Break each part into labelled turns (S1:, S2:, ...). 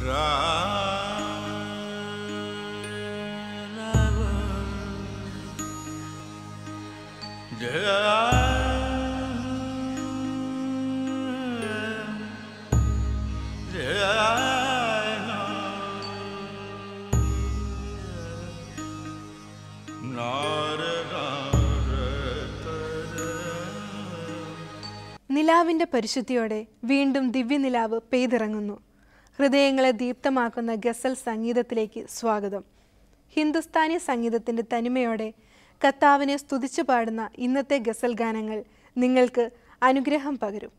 S1: നിലാവിൻ്റെ പരിശുദ്ധിയോടെ വീണ്ടും ദിവ്യനിലാവ് പെയ്തിറങ്ങുന്നു ഹൃദയങ്ങളെ ദീപ്തമാക്കുന്ന ഗസൽ സംഗീതത്തിലേക്ക് സ്വാഗതം ഹിന്ദുസ്ഥാനി സംഗീതത്തിൻ്റെ തനിമയോടെ കത്താവിനെ സ്തുതിച്ചു പാടുന്ന ഇന്നത്തെ ഗസൽ ഗാനങ്ങൾ നിങ്ങൾക്ക് അനുഗ്രഹം പകരും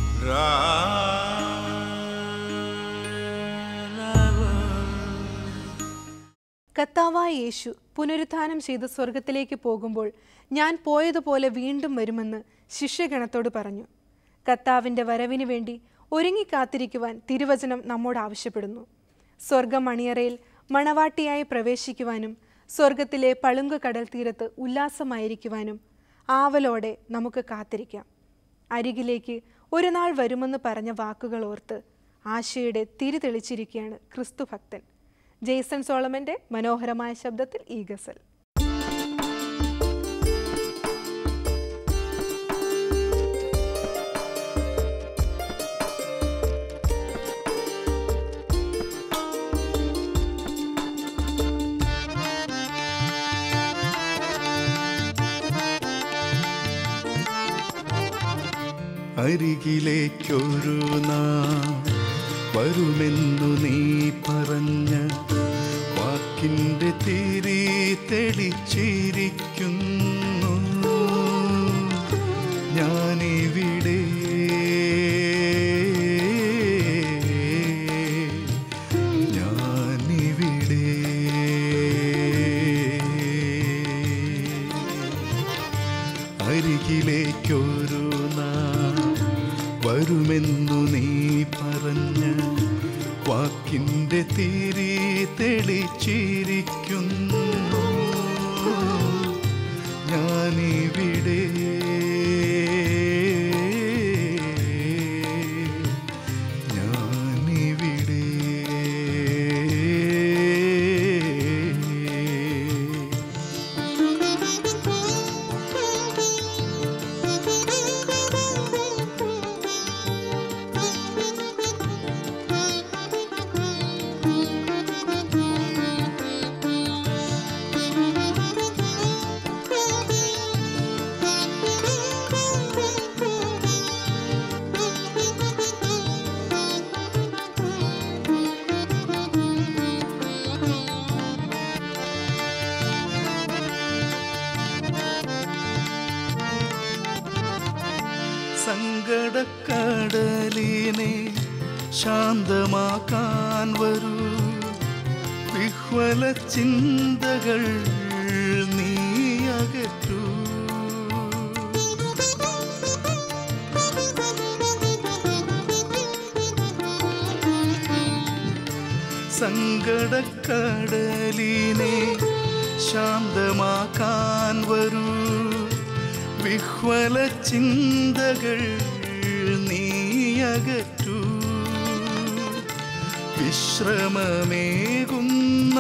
S1: കത്താവായ യേശു പുനരുത്ഥാനം ചെയ്ത് സ്വർഗത്തിലേക്ക് പോകുമ്പോൾ ഞാൻ പോയതുപോലെ വീണ്ടും വരുമെന്ന് ശിഷ്യഗണത്തോട് പറഞ്ഞു കത്താവിൻ്റെ വരവിന് വേണ്ടി ഒരുങ്ങിക്കാത്തിരിക്കുവാൻ തിരുവചനം നമ്മോട് ആവശ്യപ്പെടുന്നു സ്വർഗമണിയറയിൽ മണവാട്ടിയായി പ്രവേശിക്കുവാനും സ്വർഗത്തിലെ പളുങ്ക് കടൽ തീരത്ത് ഉല്ലാസമായിരിക്കുവാനും ആവലോടെ നമുക്ക് കാത്തിരിക്കാം അരികിലേക്ക് ഒരു നാൾ വരുമെന്ന് പറഞ്ഞ വാക്കുകൾ ഓർത്ത് ആശയുടെ തിരി തെളിച്ചിരിക്കുകയാണ് ക്രിസ്തു ഭക്തൻ ജെയ്സൺ സോളമന്റെ മനോഹരമായ ശബ്ദത്തിൽ ഈ ഗസൽ
S2: അരികിലേക്കൊരു നാൾ വരുമെന്നു നീ പറഞ്ഞ വാക്കിൻ്റെ തിരി തെളിച്ചിരിക്കുന്നു ഞാനിവിടെ ഞാനിവിടെ അരികിലേക്കൊരു നാൾ വരുമെന്നു നീ പറഞ്ഞ വാക്കിൻ്റെ തിരി തെളിച്ചിരിക്കുന്നു ഞാനിവിടെ ഞാനിവിടെ സങ്കടക്കടലിനെ ശാന്തമാക്കാൻ വരൂ വിഹ്വല ചിന്തകൾ നീ അകറ്റൂ സങ്കടക്കടലിനെ ശാന്തമാക്കാൻ വരൂ വിഹ്വല ചിന്തകൾ നീ അകറ്റൂ വിശ്രമമേകുന്ന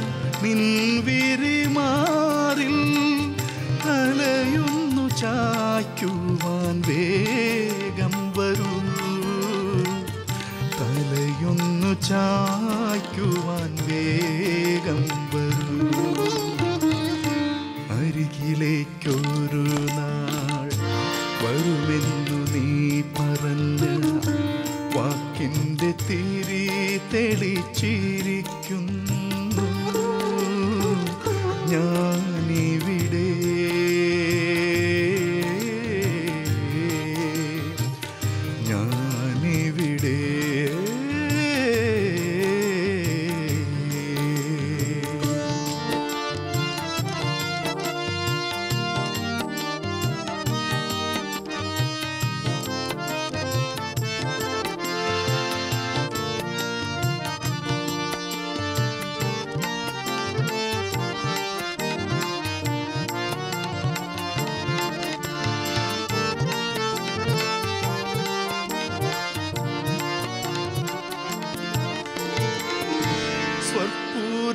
S2: നിൻവിരിമാറിൽ തലയൊന്നു ചായ്ക്കുവാൻ വേഗം വരൂ തലയൊന്നു ചായ്ക്കുവാൻ വേഗം വരൂ അരികിലേക്കൊരു നാൾ വരുമെന്നു നീ പറഞ്ഞ വാക്കിൻ്റെ തിരി തെളിച്ചിരിക്കുന്നു ഞാനിവിടെ ഞാനിവിടെ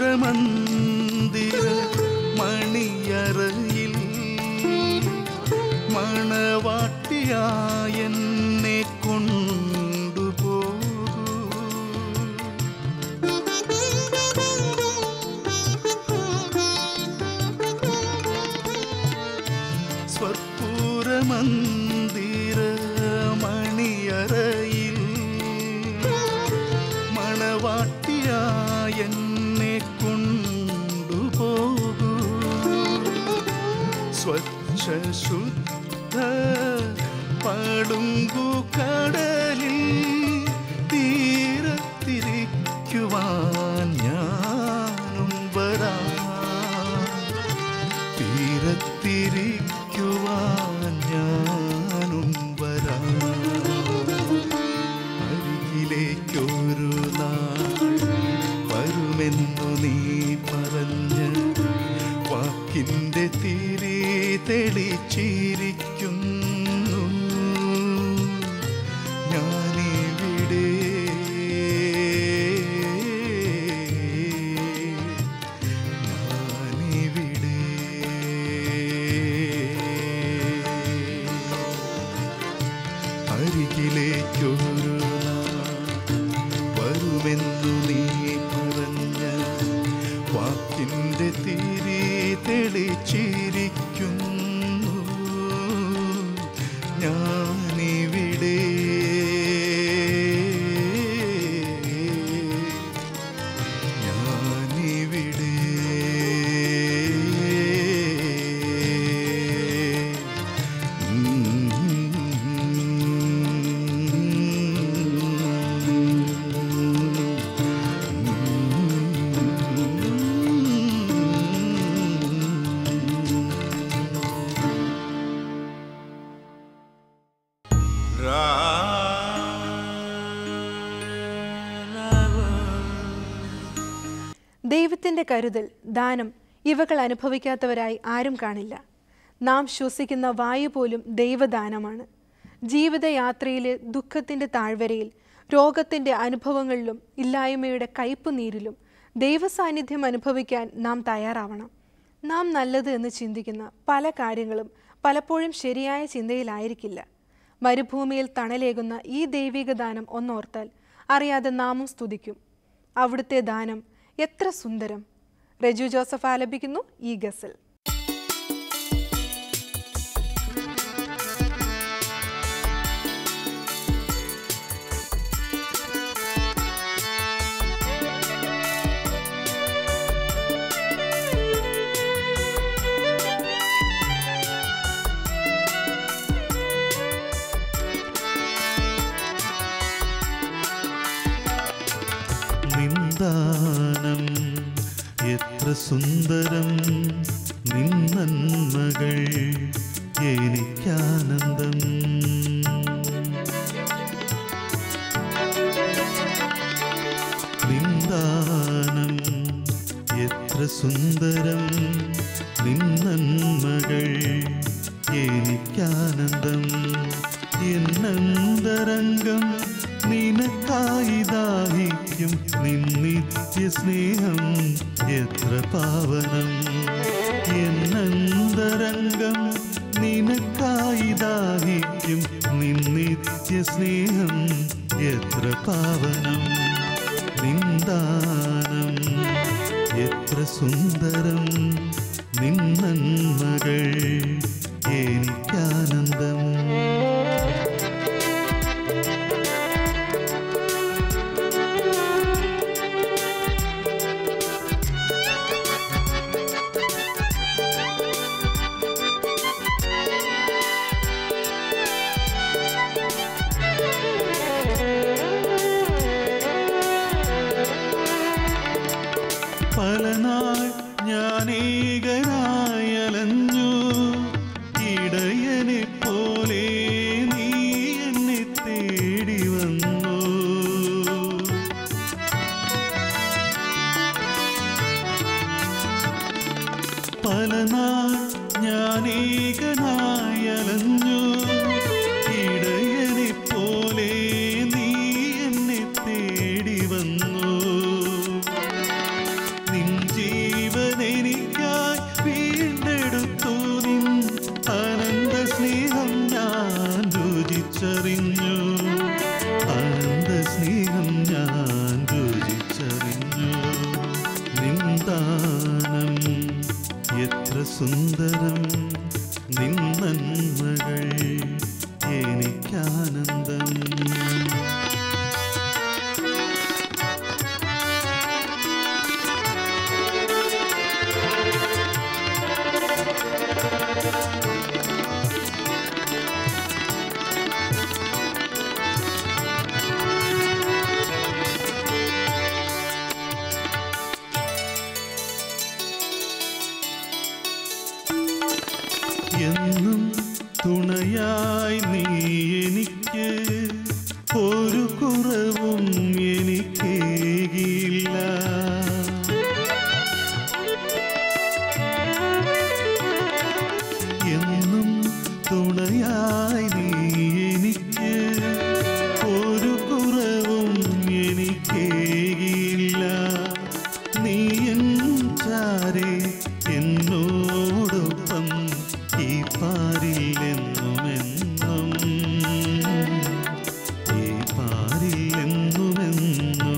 S2: സ്വപ്പൂരമന്ദിര മണിയറയിൽ മണവാട്ടിയായെന്നെ കൊണ്ടുപോകൂ സ്വർപ്പൂരമന്ദിര മണിയറയിൽ മണവാട്ടിയായെന്നെ കൊണ്ടുപോകൂ സ്വച്ഛ ശുദ്ധ പടുങ്കു കടലിൽ തീരത്തിരിക്കുവാൻ ഞാനും വരാം തീരത്തിരിക്കുവാൻ ഞാനും വരാം അരികിലേക്കൊരു നാൾ വരുമെന്നു നീ പറഞ്ഞ് വാക്കിൻ്റെ തിരി തെളിച്ചിരിക്കുന്നു ഞാനിവിടെ ഞാനിവിടെ അരികിലേക്കൊരു നാൾ വരുമെന്നു നീ പറഞ്ഞ വാക്കിൻ്റെ തിരി തെളിച്ചിരിക്കുന്നു ഞാനിവിടെ ഞാനിവിടെ
S1: ദൈവത്തിൻ്റെ കരുതൽ ദാനം ഇവകൾ അനുഭവിക്കാത്തവരായി ആരും കാണില്ല നാം ശ്വസിക്കുന്ന വായു പോലും ദൈവദാനമാണ് ജീവിതയാത്രയിലെ ദുഃഖത്തിൻ്റെ താഴ്വരയിൽ രോഗത്തിൻ്റെ അനുഭവങ്ങളിലും ഇല്ലായ്മയുടെ കയ്പുനീരിലും ദൈവസാന്നിധ്യം അനുഭവിക്കാൻ നാം തയ്യാറാവണം നാം നല്ലത് എന്ന് ചിന്തിക്കുന്ന പല കാര്യങ്ങളും പലപ്പോഴും ശരിയായ ചിന്തയിലായിരിക്കില്ല മരുഭൂമിയിൽ തണലേകുന്ന ഈ ദൈവിക ദാനം ഒന്നോർത്താൽ അറിയാതെ നാമും സ്തുതിക്കും അവിടുത്തെ ദാനം എത്ര സുന്ദരം രജു ജോസഫ് ആലപിക്കുന്നു ഈ ഗസൽ
S2: നിന്ദാനം എത്ര സുന്ദരം നിന്നന്മകൾ എനിക്കാനന്ദം നിന്ദാനം എത്ര സുന്ദരം നിന്നന്മകൾ എനിക്കാനന്ദം എന്നന്തരംഗം നിനക്കായി ദാഹിക്കും നിന്നിത്യ സ്നേഹം എത്ര പാവനം എന്നന്തരംഗം നിനക്കായി ദാഹിക്കും നിന്നിത്യ സ്നേഹം എത്ര പാവനം നിന്ദാനം എത്ര സുന്ദരം നിന്നന്മകൾ എനിക്കാനന്ദം പല നാൾ ഞാൻ ഏകനായി അലഞ്ഞു ഇടയനെ പോലെ നീ എന്നെ തേടി വന്നു പല നാൾ ഞാൻ ഏകനായി അലഞ്ഞു ഇടയനെ പോലെ നീ എന്നെ തേടി വന്നു നിൻ സുന്ദരം നിന്നന്മകൾ എനിക്കാനന്ദം എന്നും തുണയായി നീ എനിക്ക് ഒരു കുറവും എനിക്കേകില്ല എന്നും തുണയായി നീ എനിക്ക് ഒരു കുറവും എനിക്കേകില്ല നീ എൻ ചാരെ എന്നോടൊപ്പം ഈ പാരിൽ എന്നുമെന്നും ഈ പാരിൽ എന്നുമെന്നും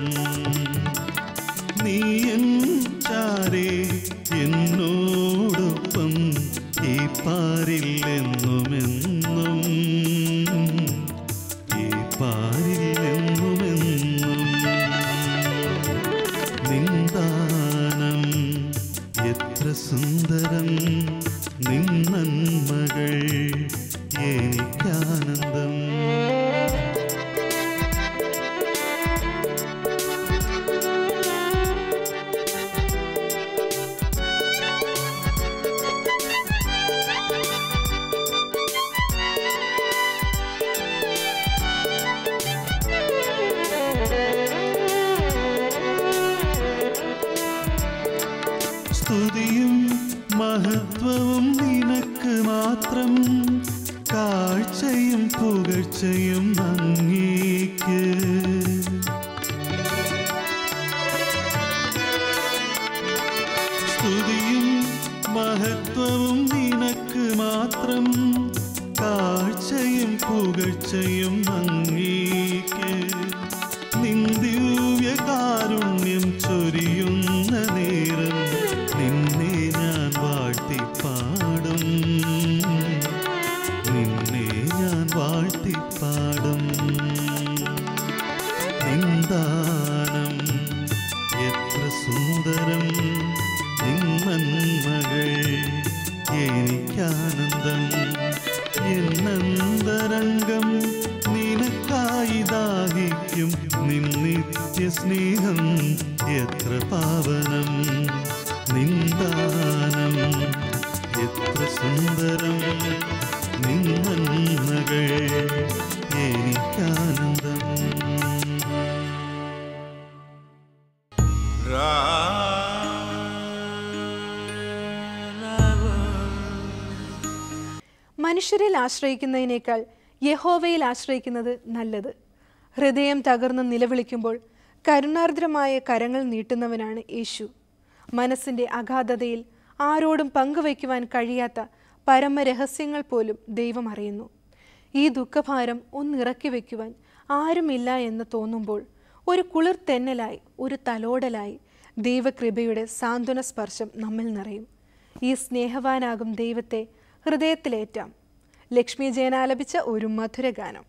S2: നീ എൻ ചാരെ എന്നോടൊപ്പം ഈ പാരിൽ എന്നുമെന്നും ഈ പാരിൽ എന്നുമെന്നും നിന്ദാനം എത്ര സുന്ദരം നിന്നന്മകൾ എനിക്കാനന്ദം സ്തുതിയും മഹത്വവും നിനക്ക് മാത്രം കാഴ്ചയും പുകഴ്ചയും അങ്ങേക്ക് സ്തുതിയും മഹത്വവും നിനക്ക് മാത്രം കാഴ്ചയും പുകഴ്ചയും അങ്ങേക്ക് നിന്ദിവ്യ കാരുണ്യം ചൊരിയുന്ന നേരം നിന്നെ ഞാൻ വാഴ്ത്തിപ്പാടും നിന്നെ ഞാൻ വാഴ്ത്തിപ്പാടും നിന്ദാനം എത്ര സുന്ദരം നിന്നന്മകൾ എനിക്കാനന്ദം എന്നന്തരംഗം നിനക്കായി ദാഹിക്കും നിന്നിത്യ സ്നേഹം എത്ര പാവനം നിന്ദാനം എത്ര സുന്ദരം നിന്നന്മകൾ എനിക്കാനന്ദം
S1: മനുഷ്യരിൽ ആശ്രയിക്കുന്നതിനേക്കാൾ യഹോവയിൽ ആശ്രയിക്കുന്നത് നല്ലത് ഹൃദയം തകർന്ന് നിലവിളിക്കുമ്പോൾ കരുണാർദ്രമായ കരങ്ങൾ നീട്ടുന്നവനാണ് യേശു മനസ്സിൻ്റെ അഗാധതയിൽ ആരോടും പങ്കുവയ്ക്കുവാൻ കഴിയാത്ത പരമരഹസ്യങ്ങൾ പോലും ദൈവം അറിയുന്നു ഈ ദുഃഖഭാരം ഒന്നിറക്കി വയ്ക്കുവാൻ ആരുമില്ല എന്ന് തോന്നുമ്പോൾ ഒരു കുളിർ തെന്നലായി ഒരു തലോടലായി ദൈവകൃപയുടെ സാന്ത്വന സ്പർശം നമ്മിൽ നിറയും ഈ സ്നേഹവാനാകും ദൈവത്തെ ഹൃദയത്തിലേറ്റാം ലക്ഷ്മി ജയൻ ആലപിച്ച ഒരു മധുരഗാനം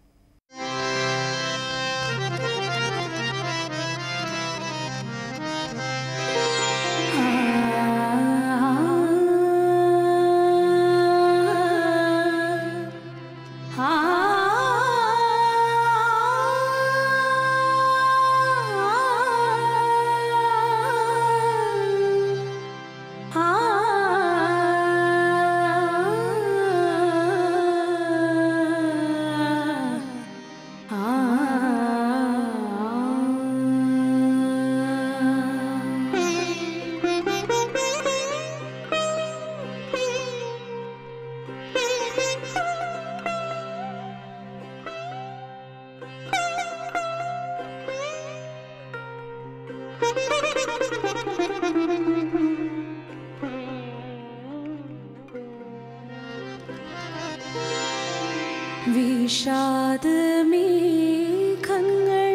S3: വിഷാദമേഘങ്ങൾ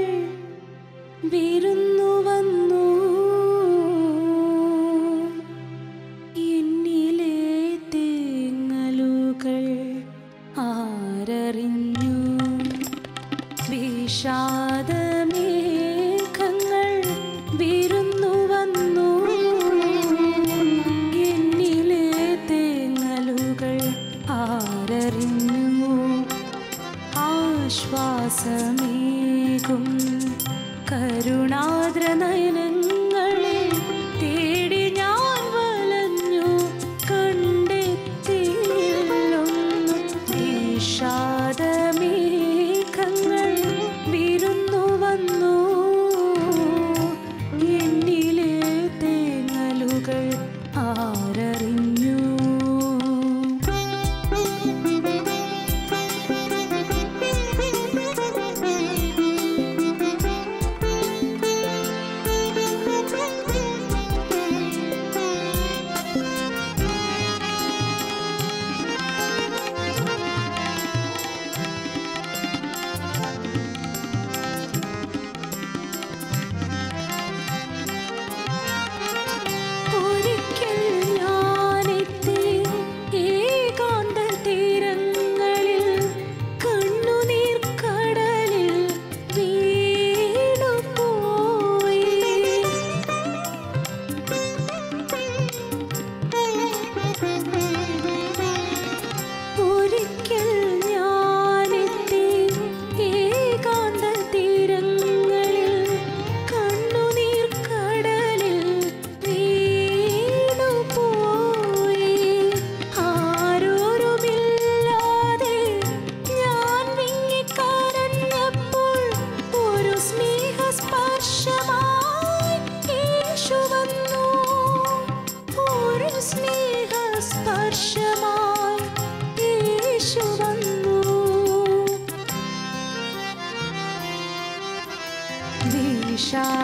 S3: വിരുന്നു വന്നു എന്നിലെ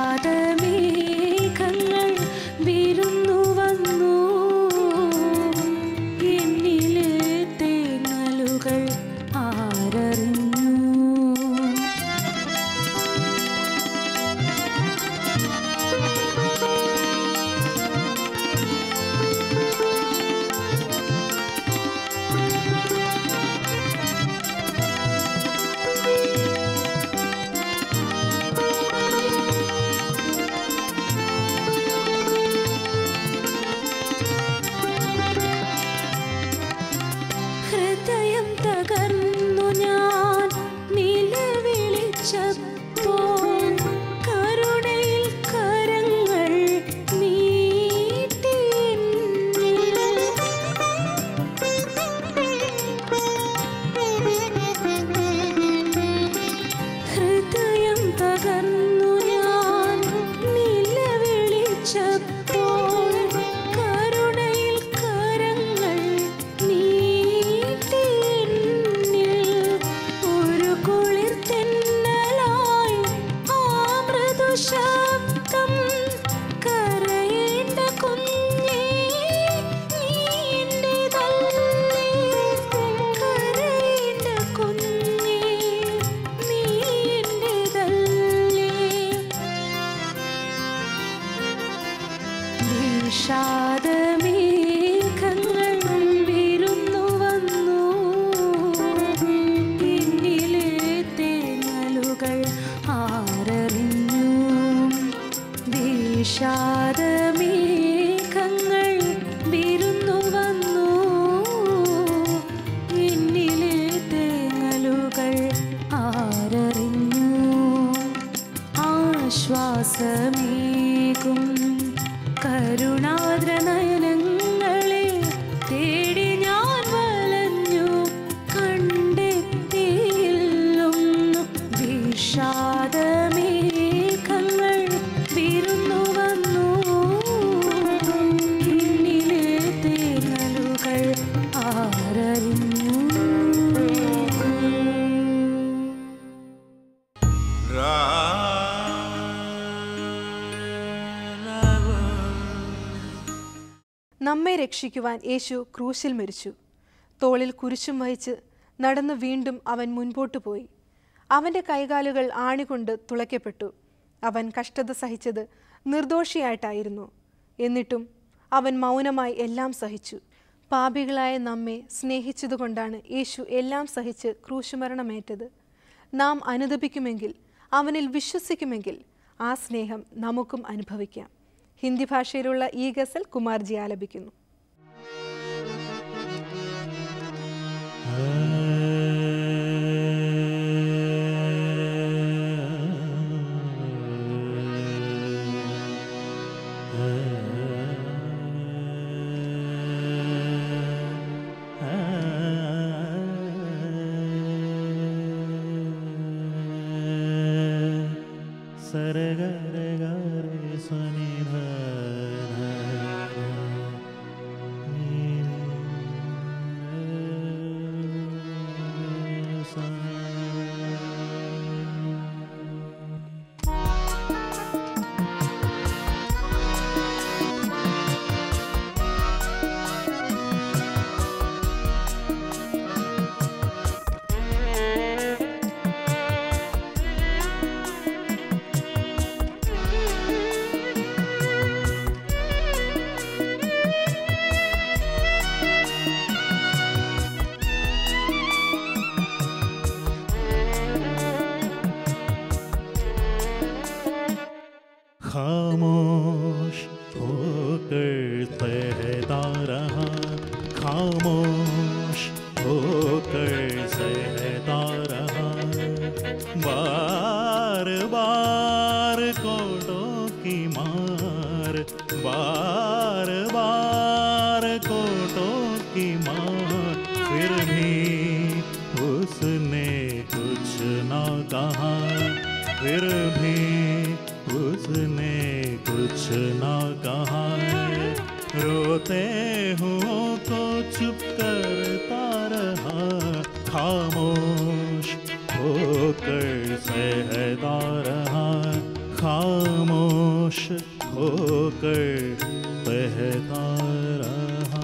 S3: വിഷാദമേഘങ്ങൾ വിരുന്നു വന്നു എന്നിലെ തേങ്ങലുകൾ ആരറിഞ്ഞു ഹൃദയം തകർന്നു ഞാൻ നിലവിളിച്ചപ്പോൾ കരുണയിൽ കരങ്ങൾ നീട്ടി ഹൃദയം തകർന്നു ഞാൻ നിലവിളിച്ചപ്പോൾ കരുണയിൽ കരങ്ങൾ നീട്ടി എന്നിൽ ഒരു കുളിർ തെന്നലായി ആ മൃദു ശബ്ദം കരയേണ്ട കുഞ്ഞേ നീ എന്റേതല്ലേ കരയേണ്ട കുഞ്ഞേ നീ എന്റേതല്ലേ വിഷാദമേഘങ്ങൾ വിരുന്നു വന്നു എന്നിലെ തേങ്ങലുകൾ ആരറിഞ്ഞു വിഷാദമേഘങ്ങൾ വിരുന്നു വന്നു എന്നിലെ തേങ്ങലുകൾ ആരറിഞ്ഞു ആശ്വാസമേകും കരുണാദ്ര നയനങ്ങളെ തേടി ഞാൻ വലഞ്ഞു കണ്ടെത്തിയില്ലൊന്നു വിഷാദമേഘങ്ങൾ വിരുന്നു വന്നു എന്നിലെ തേങ്ങലുകൾ ആരറിഞ്ഞു
S1: നമ്മെ രക്ഷിക്കുവാൻ യേശു ക്രൂശിൽ മരിച്ചു തോളിൽ കുരിശും വഹിച്ച് നടന്നു വീണ്ടും അവൻ മുൻപോട്ടു പോയി അവൻ്റെ കൈകാലുകൾ ആണികൊണ്ട് തുളയ്ക്കപ്പെട്ടു അവൻ കഷ്ടത സഹിച്ചത് നിർദോഷിയായിട്ടായിരുന്നു എന്നിട്ടും അവൻ മൗനമായി എല്ലാം സഹിച്ചു പാപികളായ നമ്മെ സ്നേഹിച്ചതുകൊണ്ടാണ് യേശു എല്ലാം സഹിച്ച് ക്രൂശുമരണമേറ്റത് നാം അനുദപിക്കുമെങ്കിൽ അവനിൽ വിശ്വസിക്കുമെങ്കിൽ ആ സ്നേഹം നമുക്കും അനുഭവിക്കാം ഹിന്ദി ഭാഷയിലുള്ള ഈ ഗസൽ കുമാർജി ആലപിക്കുന്നു
S2: സരഗരഗരെ സനിധ खामोश होकर सहता रहा खामोश होकर सहता रहा बार बार कोटों की मार बार बार कोटों की मार फिर भी उसने कुछ ना कहा फिर भी उसने कुछ ना कहा रोते हुओं को चुप करता रहा खामोश होकर सहता रहा खामोश खामोश होकर बहता रहा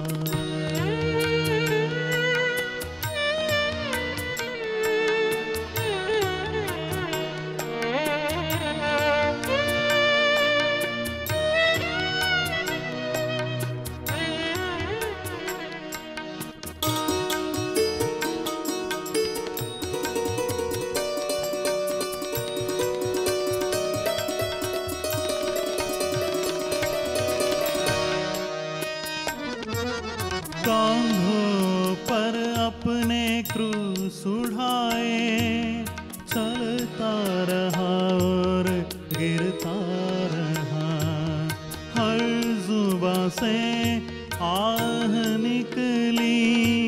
S2: कांधों पर अपने क्रूस उठाए चलता रहा और गिरता रहा हर जुबा से आह निकली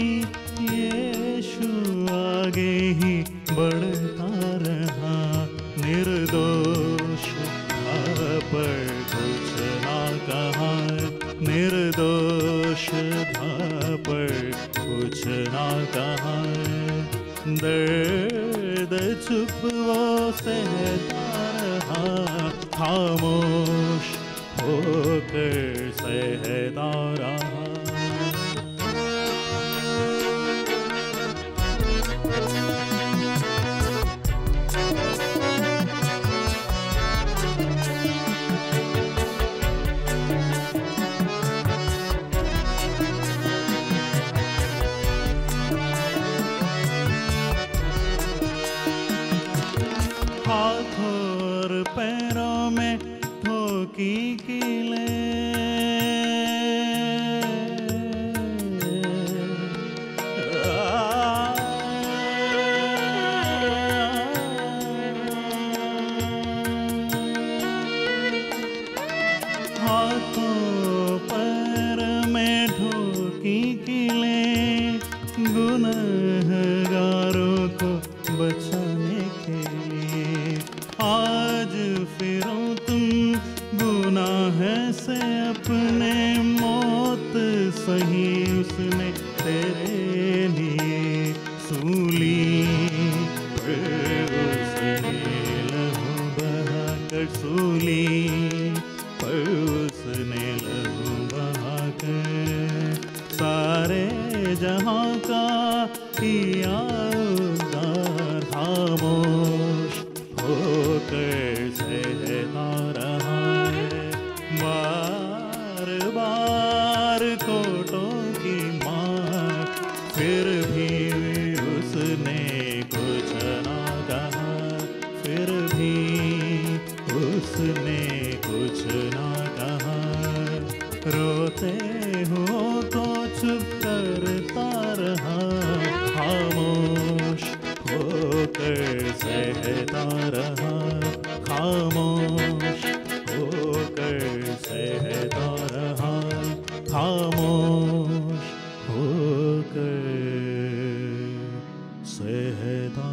S2: यीशु आगे ही बढ़ता रहा निर्दोष था पर कुछ ना कहा निर्दोष था पर कुछ ना कहा दर्द चुप वो सहता रहा खामोश होकर सहता रहा हाथों और पैरों में ठोकी किले हाथों पैर में ठोकी किले गुनहगारों को बचाने के लिए आज फिरो तुम गुनाह से अपने मौत सही उसने तेरे लिए सूली पर उसने लहू बहाकर सूली पर उसने लहू बहाकर सारे जहां का किया उद्धार खामोश होकर सहता रहा है बार बार कोटों की मार फिर भी उसने कुछ ना कहा फिर भी उसने कुछ ना कहा रोते हो तो चुप करता रहा खामोश होकर सहता रहा खामोश होकर सहता रहा खामोश होकर सहता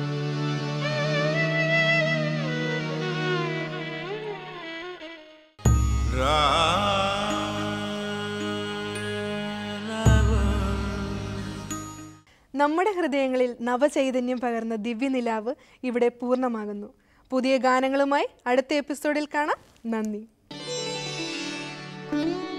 S1: നമ്മുടെ ഹൃദയങ്ങളിൽ നവചൈതന്യം പകർന്ന ദിവ്യനിലാവ് ഇവിടെ പൂർണ്ണമാകുന്നു പുതിയ ഗാനങ്ങളുമായി അടുത്ത എപ്പിസോഡിൽ കാണാം നന്ദി